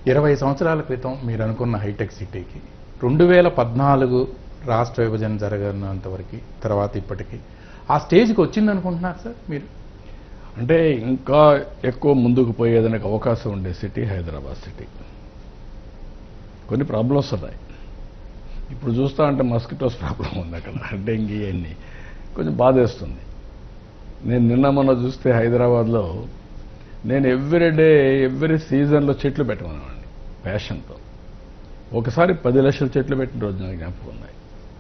ఇరవై సంవత్సరాల క్రితం మీరు అనుకున్న హైటెక్ సిటీకి రెండు వేల పద్నాలుగు రాష్ట్ర విభజన జరగనంత వరకు తర్వాత ఇప్పటికి ఆ స్టేజ్కి వచ్చింది అనుకుంటున్నారు సార్ మీరు అంటే ఇంకా ఎక్కువ ముందుకు పోయేదానికి అవకాశం ఉండే సిటీ హైదరాబాద్ సిటీ కొన్ని ప్రాబ్లమ్స్ ఉన్నాయి ఇప్పుడు చూస్తా అంటే మస్కిటోస్ ప్రాబ్లం ఉంది అక్కడ డెంగీ అన్నీ కొంచెం బాధేస్తుంది నేను నిన్న మొన్న చూస్తే హైదరాబాద్లో నేను ఎవ్రీ డే ఎవ్రీ సీజన్లో చెట్లు పెట్టమనేవాడిని ప్యాషన్తో ఒకసారి పది లక్షల చెట్లు పెట్టిన రోజు నాకు జ్ఞాపకం ఉన్నాయి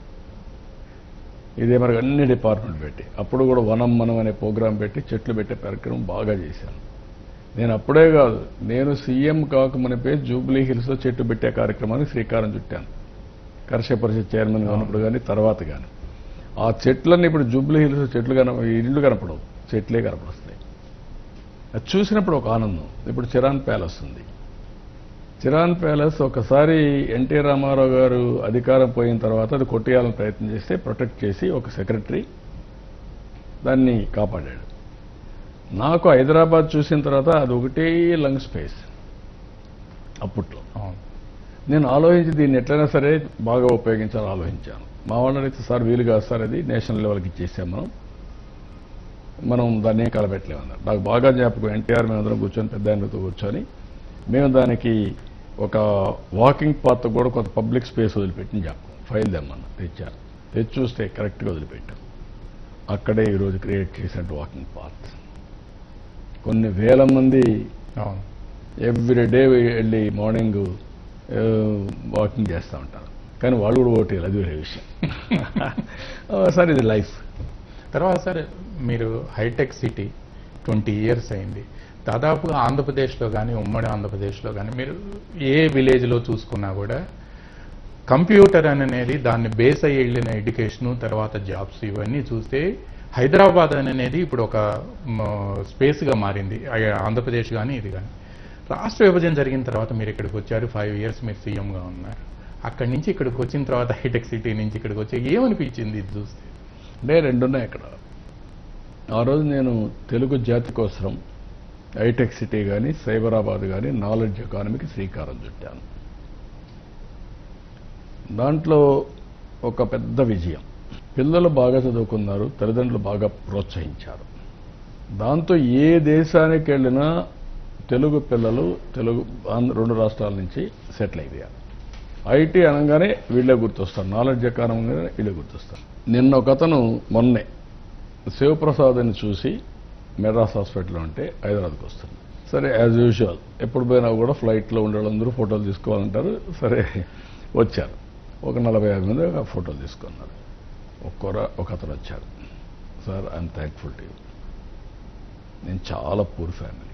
ఇదే మరి అన్ని డిపార్ట్మెంట్ పెట్టి అప్పుడు కూడా వనం మనం అనే ప్రోగ్రాం పెట్టి చెట్లు పెట్టే కార్యక్రమం బాగా చేశాను నేను అప్పుడే కాదు నేను సీఎం కాకమునిపే జూబ్లీ హిల్స్లో చెట్టు పెట్టే కార్యక్రమానికి శ్రీకారం చుట్టాను కర్షక పరిషత్ చైర్మన్గా ఉన్నప్పుడు కానీ తర్వాత కానీ ఆ చెట్లన్నీ ఇప్పుడు జూబ్లీ హిల్స్ చెట్లు కన ఇల్లు కనపడవు చెట్లే కనపడొస్తాయి అది చూసినప్పుడు ఒక ఆనందం ఇప్పుడు చిరాన్ ప్యాలెస్ ఉంది చిరాన్ ప్యాలెస్ ఒకసారి ఎన్టీ రామారావు గారు అధికారం పోయిన తర్వాత అది కొట్టేయాలని ప్రయత్నం చేస్తే ప్రొటెక్ట్ చేసి ఒక సెక్రటరీ దాన్ని కాపాడాడు నాకు హైదరాబాద్ చూసిన తర్వాత అది ఒకటే లంగ్ స్పేస్ అప్పట్లో అవును నేను ఆలోచించి దీన్ని ఎట్లయినా సరే బాగా ఉపయోగించాలని ఆలోచించాను మా వాళ్ళని అడిగితే సార్ వీలు కాదు సార్ అది నేషనల్ లెవెల్కి ఇచ్చేసాం మనం మనం దాన్ని ఏం కలబెట్టలేమన్నారు నాకు బాగా జ్ఞాపకం ఎన్టీఆర్ మేమందరం కూర్చొని పెద్ద ఆయనతో కూర్చొని మేము దానికి ఒక వాకింగ్ పాత్ కూడా కొంత పబ్లిక్ స్పేస్ వదిలిపెట్టిన జ్ఞాపకం ఫైల్ తెమ్మన్నా తెచ్చాను తెచ్చి చూస్తే కరెక్ట్గా వదిలిపెట్టాం అక్కడే ఈరోజు క్రియేట్ చేసినట్టు వాకింగ్ పాత్ కొన్ని వేల మంది అవును ఎవ్రీ డే వెళ్ళి మార్నింగ్ వాకింగ్ చేస్తూ ఉంటారు కానీ వాళ్ళు కూడా ఓటేయాలి అది వేరే విషయం సార్ ఇది లైఫ్ తర్వాత సార్ మీరు హైటెక్ సిటీ ట్వంటీ ఇయర్స్ అయింది దాదాపుగా ఆంధ్రప్రదేశ్లో కానీ ఉమ్మడి ఆంధ్రప్రదేశ్లో కానీ మీరు ఏ విలేజ్లో చూసుకున్నా కూడా కంప్యూటర్ అనేది దాన్ని బేస్ అయ్యి వెళ్ళిన ఎడ్యుకేషను తర్వాత జాబ్స్ ఇవన్నీ చూస్తే హైదరాబాద్ అనేది ఇప్పుడు ఒక స్పేస్గా మారింది ఆ- ఆంధ్రప్రదేశ్ కానీ ఇది కానీ రాష్ట్ర విభజన జరిగిన తర్వాత మీరు ఇక్కడికి వచ్చారు ఫైవ్ ఇయర్స్ మీరు సీఎంగా ఉన్నారు అక్కడి నుంచి ఇక్కడికి వచ్చిన తర్వాత హైటెక్ సిటీ నుంచి ఇక్కడికి వచ్చి ఏమనిపించింది ఇది చూస్తే అంటే రెండున్నాయి ఇక్కడ ఆ రోజు నేను తెలుగు జాతి కోసం హైటెక్ సిటీ కానీ సైబరాబాద్ కానీ నాలెడ్జ్ ఎకానమీకి శ్రీకారం చుట్టాను దాంట్లో ఒక పెద్ద విజయం పిల్లలు బాగా చదువుకున్నారు తల్లిదండ్రులు బాగా ప్రోత్సహించారు దాంతో ఏ దేశానికి వెళ్ళినా తెలుగు పిల్లలు తెలుగు ఆంధ్ర రెండు రాష్ట్రాల నుంచి సెటిల్ అయిపోయారు ఐటీ అనగానే వీళ్ళే గుర్తొస్తారు నాలెడ్జ్ ఎకానమీ వీళ్ళే గుర్తొస్తారు నిన్న ఒక అతను మొన్నే శివప్రసాద్ అని చూసి మెడ్రాస్ హాస్పిటల్లో ఉంటే హైదరాబాద్కి వస్తుంది సరే యాజ్ యూజువల్ ఎప్పుడు పోయినా కూడా ఫ్లైట్లో ఉండే వాళ్ళందరూ ఫోటోలు తీసుకోవాలంటారు సరే వచ్చారు ఒక నలభై యాభై మంది ఒక ఫోటోలు తీసుకున్నారు ఒక్కొర ఒక అతను వచ్చాడు sir I'm thankful to you నేను చాలా పూర్ ఫ్యామిలీ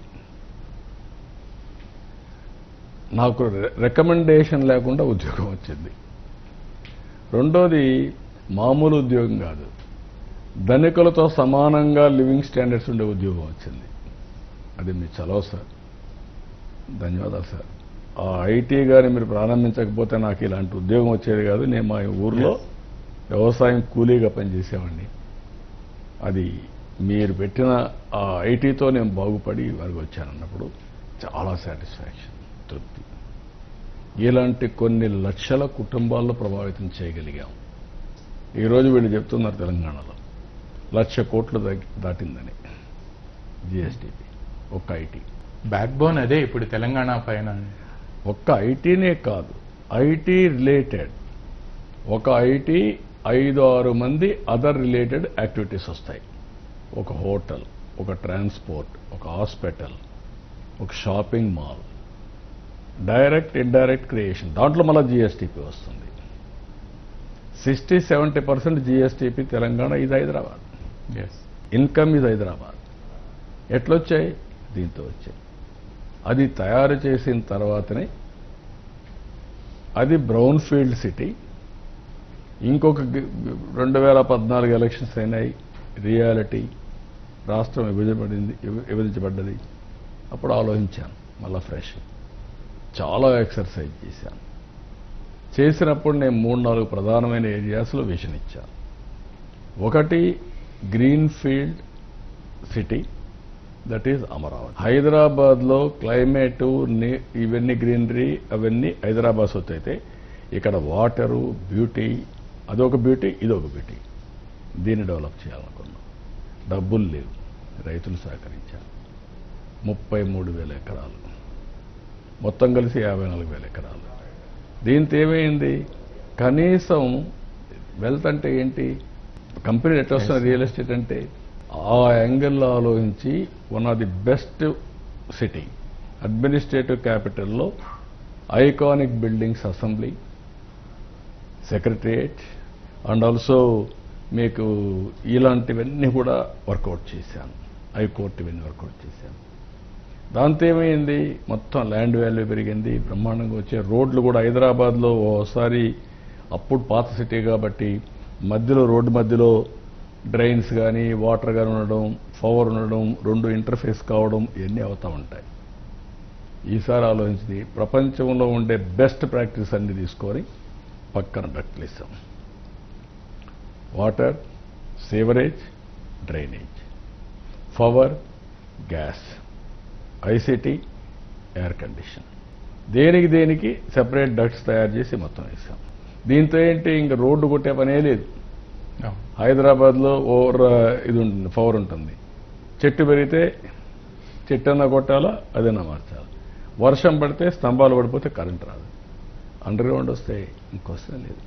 నాకు రికమెండేషన్ లేకుండా ఉద్యోగం వచ్చింది రెండోది మామూలు ఉద్యోగం కాదు ధనికులతో సమానంగా లివింగ్ స్టాండర్డ్స్ ఉండే ఉద్యోగం వచ్చింది అది మీ చలవ సార్ ధన్యవాదాలు సార్ ఆ ఐటీ గాని మీరు ప్రారంభించకపోతే నాకు ఇలాంటి ఉద్యోగం వచ్చేది కాదు నేను మా ఊర్లో వ్యవసాయం కూలీగా పనిచేసేవాడిని అది మీరు పెట్టిన ఆ ఐటీతో నేను బాగుపడి వారికి వచ్చానన్నప్పుడు చాలా సాటిస్ఫాక్షన్ తృప్తి ఇలాంటి కొన్ని లక్షల కుటుంబాల్లో ప్రభావితం చేయగలిగాం ఈరోజు వీళ్ళు చెప్తున్నారు తెలంగాణలో లక్ష కోట్లు దాటి- దాటిందని జిఎస్టిపి ఒక్క ఐటీ బ్యాక్ బోన్ అదే ఇప్పుడు తెలంగాణ పైన ఒక్క ఐటీనే కాదు ఐటీ రిలేటెడ్ ఒక ఐటీ ఐదు ఆరు మంది అదర్ రిలేటెడ్ యాక్టివిటీస్ వస్తాయి ఒక హోటల్ ఒక ట్రాన్స్పోర్ట్ ఒక హాస్పిటల్ ఒక shopping mall direct indirect creation దాంట్లో మళ్ళీ జిఎస్టిపి వస్తుంది sixty seventy percent GSDP Telangana ఇది హైదరాబాద్ ఎస్ ఇన్కమ్ ఇది హైదరాబాద్ ఎట్లొచ్చాయి దీంతో వచ్చాయి అది తయారు చేసిన తర్వాతనే అది బ్రౌన్ ఫీల్డ్ సిటీ ఇంకొక గ- గ- రెండు వేల పద్నాలుగు ఎలక్షన్స్ అయినాయి రియాలిటీ రాష్ట్రం విభజపడింది విభ- విభజించబడ్డది అప్పుడు ఆలోచించాను మళ్ళా ఫ్రెష్ చాలా ఎక్సర్సైజ్ చేశాను చేసినప్పుడు నేను మూడు నాలుగు ప్రధానమైన ఏరియాస్లో విజన్ ఇచ్చాను ఒకటి green field city that is Amaravati హైదరాబాద్లో క్లైమేట్ ఇవన్నీ గ్రీనరీ అవన్నీ హైదరాబాద్ సొత్తు అయితే ఇక్కడ వాటరు బ్యూటీ అదొక బ్యూటీ ఇదొక బ్యూటీ దీన్ని డెవలప్ చేయాలనుకున్నాం డబ్బులు లేవు రైతులు సహకరించారు ముప్పై మూడు వేల ఎకరాలు మొత్తం కలిసి యాభై నాలుగు వేల ఎకరాలు దీంతో ఏమైంది కనీసం వెల్త్ అంటే ఏంటి కంపెనీ ఎట్లా వస్తుంది రియల్ ఎస్టేట్ అంటే ఆ యాంగిల్లో ఆలోచించి one of the best city administrative క్యాపిటల్లో iconic buildings assembly secretariat and also మీకు ఇలాంటివన్నీ కూడా వర్కౌట్ చేశాను హైకోర్టు ఇవన్నీ వర్కౌట్ చేశాను దాంతో ఏమైంది మొత్తం ల్యాండ్ వాల్యూ పెరిగింది బ్రహ్మాండంగా వచ్చే రోడ్లు కూడా హైదరాబాద్లో ఓసారి అప్పుడు పాత సిటీ కాబట్టి మధ్యలో రోడ్డు మధ్యలో డ్రైన్స్ కానీ వాటర్ కానీ ఉండడం పవర్ ఉండడం రెండు ఇంటర్ఫేస్ కావడం ఇవన్నీ అవుతూ ఉంటాయి ఈసారి ఆలోచించింది ప్రపంచంలో ఉండే బెస్ట్ ప్రాక్టీస్ అన్ని తీసుకొని పక్కన డక్ట్లేసాం water sewerage drainage power gas ICT air condition దేనికి దేనికి సెపరేట్ డక్ట్స్ తయారు చేసి మొత్తం వేసాం దీంతో ఏంటి ఇంక రోడ్డు కొట్టే పనే లేదు అవును. హైదరాబాద్లో ఓవర్ ఇది ఉంటుంది పవర్ ఉంటుంది చెట్టు పెరిగితే చెట్టు అన్నా కొట్టాలా అదన్నా మార్చాలి వర్షం పడితే స్తంభాలు పడిపోతే కరెంట్ రాదు అండర్ గ్రౌండ్ వస్తే ఇంకొస్తే లేదు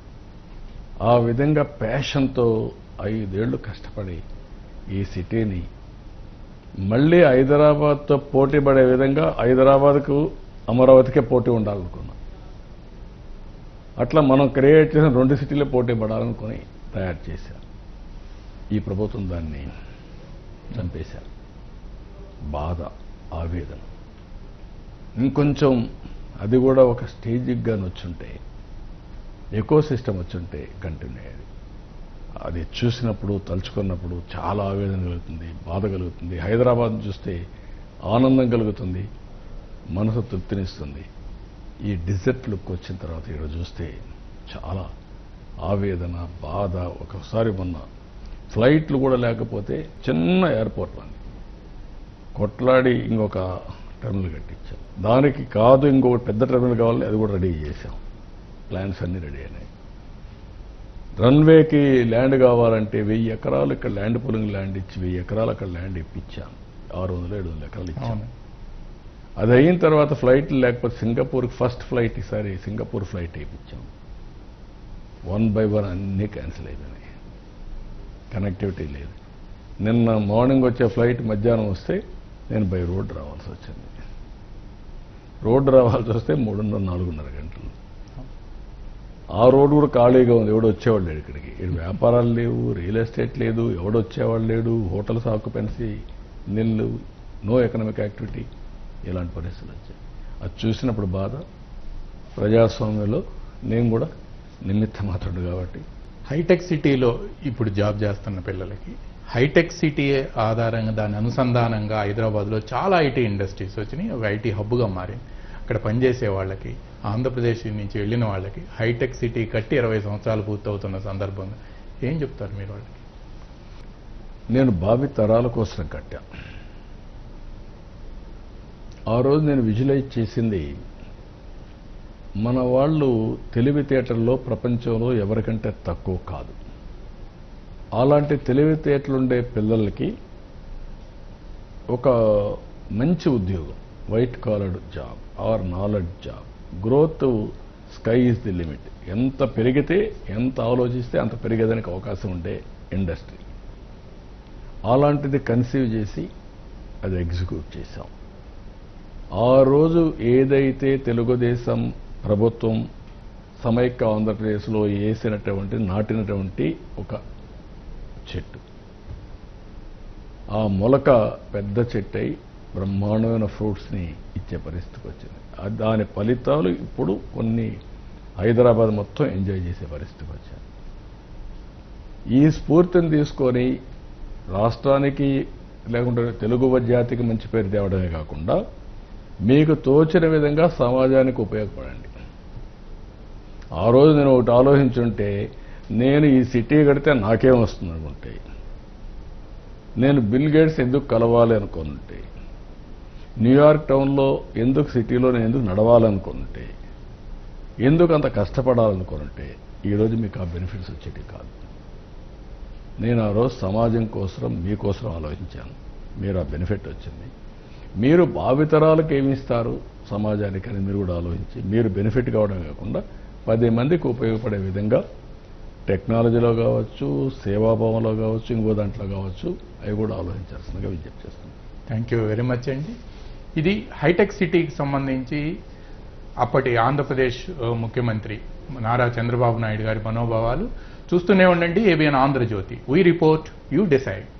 ఆ విధంగా ప్యాషన్తో ఐదేళ్లు కష్టపడి ఈ సిటీని మళ్ళీ హైదరాబాద్తో పోటీ పడే విధంగా హైదరాబాద్కు అమరావతికే పోటీ ఉండాలనుకున్నాం అట్లా మనం క్రియేట్ చేసిన రెండు సిటీలే పోటీ పడాలనుకుని తయారు చేశాం ఈ ప్రభుత్వం దాన్ని చంపేశారు బాధ ఆవేదన ఇంకొంచెం అది కూడా ఒక స్టేజిక్గా వచ్చుంటే ఎకో సిస్టమ్ వచ్చుంటే కంటిన్యూ అయ్యేది అది చూసినప్పుడు తలుచుకున్నప్పుడు చాలా ఆవేదన కలుగుతుంది బాధ కలుగుతుంది హైదరాబాద్ చూస్తే ఆనందం కలుగుతుంది మనసు తృప్తినిస్తుంది ఈ డిజర్ట్ లుక్ వచ్చిన తర్వాత ఇక్కడ చూస్తే చాలా ఆవేదన బాధ ఒకసారి మొన్న ఫ్లైట్లు కూడా లేకపోతే చిన్న ఎయిర్పోర్ట్ అండి కొట్లాడి ఇంకొక టెర్మినల్ కట్టించాం దానికి కాదు ఇంకొక పెద్ద టెర్మినల్ కావాలి అది కూడా రెడీ చేశాం ప్లాన్స్ అన్నీ రెడీ అయినాయి రన్వేకి ల్యాండ్ కావాలంటే వెయ్యి ఎకరాలు ఇక్కడ ల్యాండ్ పూలింగ్ ల్యాండ్ ఇచ్చి వెయ్యి ఎకరాలు అక్కడ ల్యాండ్ ఇప్పించాం ఆరు వందలు ఏడు వందల ఎకరాలు ఇచ్చాం అవును అది అయిన తర్వాత ఫ్లైట్ లేకపోతే సింగపూర్కి ఫస్ట్ ఫ్లైట్ ఈసారి సింగపూర్ ఫ్లైట్ వేయించాం వన్ బై వన్ అన్నీ క్యాన్సిల్ అయిపోయినాయి కనెక్టివిటీ లేదు నిన్న మార్నింగ్ వచ్చే ఫ్లైట్ మధ్యాహ్నం వస్తే నేను బై రోడ్ రావాల్సి వచ్చింది రోడ్డు రావాల్సి వస్తే మూడున్నర నాలుగున్నర గంటలు ఆ రోడ్డు కూడా ఖాళీగా ఉంది ఎవడు వచ్చేవాళ్ళు లేడు ఇక్కడికి ఇక్కడ వ్యాపారాలు లేవు రియల్ ఎస్టేట్ లేదు ఎవడు వచ్చేవాళ్ళు లేడు hotels occupancy nil no economic activity ఇలాంటి పరిస్థితులు వచ్చాయి అది చూసినప్పుడు బాధ ప్రజాస్వామ్యంలో నేను కూడా నిమిత్త మాత్రుడు కాబట్టి హైటెక్ సిటీలో ఇప్పుడు జాబ్ చేస్తున్న పిల్లలకి హైటెక్ సిటీ ఆధారంగా దాని అనుసంధానంగా హైదరాబాద్లో చాలా ఐటీ ఇండస్ట్రీస్ వచ్చినాయి ఒక ఐటీ హబ్గా మారింది అక్కడ పనిచేసే వాళ్ళకి ఆంధ్రప్రదేశ్ నుంచి వెళ్ళిన వాళ్ళకి హైటెక్ సిటీ కట్టి ఇరవై సంవత్సరాలు పూర్తవుతున్న సందర్భంగా ఏం చెప్తారు మీరు వాళ్ళకి నేను భావి తరాల కోసం కట్టా ఆ రోజు నేను విజువలైజ్ చేసింది మన వాళ్ళు తెలివితేటల్లో ప్రపంచంలో ఎవరికంటే తక్కువ కాదు అలాంటి తెలివితేటలుండే పిల్లలకి ఒక మంచి ఉద్యోగం white collared job or knowledge job growth sky is the limit ఎంత పెరిగితే ఎంత ఆలోచిస్తే అంత పెరిగేదానికి అవకాశం ఉండే ఇండస్ట్రీ అలాంటిది కన్సీవ్ చేసి అది ఎగ్జిక్యూట్ చేశాం ఆ రోజు ఏదైతే తెలుగుదేశం ప్రభుత్వం సమైక్య ఆంధ్రప్రదేశ్లో వేసినటువంటి నాటినటువంటి ఒక చెట్టు ఆ మొలక పెద్ద చెట్టు అయి బ్రహ్మాండమైన ఫ్రూట్స్ని ఇచ్చే పరిస్థితికి వచ్చింది ఆ దాని ఫలితాలు ఇప్పుడు కొన్ని హైదరాబాద్ మొత్తం ఎంజాయ్ చేసే పరిస్థితికి వచ్చాయి ఈ స్ఫూర్తిని తీసుకొని రాష్ట్రానికి లేకుంటే తెలుగు జాతికి మంచి పేరు తేవడమే కాకుండా మీకు తోచిన విధంగా సమాజానికి ఉపయోగపడండి ఆ రోజు నేను ఒకటి ఆలోచించుంటే నేను ఈ సిటీ కడితే నాకేం వస్తుంది అనుకుంటే నేను బిల్ గేట్స్ ఎందుకు కలవాలి అనుకుంటే న్యూయార్క్ టౌన్లో ఎందుకు సిటీలో నేను ఎందుకు నడవాలనుకుంటే ఎందుకు అంత కష్టపడాలనుకుంటే ఈరోజు మీకు ఆ బెనిఫిట్స్ వచ్చేటి కాదు నేను ఆ రోజు సమాజం కోసం మీకోసం ఆలోచించాను మీరు ఆ బెనిఫిట్ వచ్చింది మీరు భావితరాలకు ఏమి ఇస్తారు సమాజానికి అని మీరు కూడా ఆలోచించి మీరు బెనిఫిట్ కావడం కాకుండా పది మందికి ఉపయోగపడే విధంగా టెక్నాలజీలో కావచ్చు సేవాభావంలో కావచ్చు ఇంకో దాంట్లో కావచ్చు అవి కూడా ఆలోచించాల్సిందిగా విజ్ఞప్తి చేస్తున్నాను థ్యాంక్ యూ వెరీ మచ్ అండి ఇది హైటెక్ సిటీకి సంబంధించి అప్పటి ఆంధ్రప్రదేశ్ ఆ, ముఖ్యమంత్రి నారా చంద్రబాబు నాయుడు గారి మనోభావాలు చూస్తూనే ఉండండి ABN Andhra Jyothi we report you decide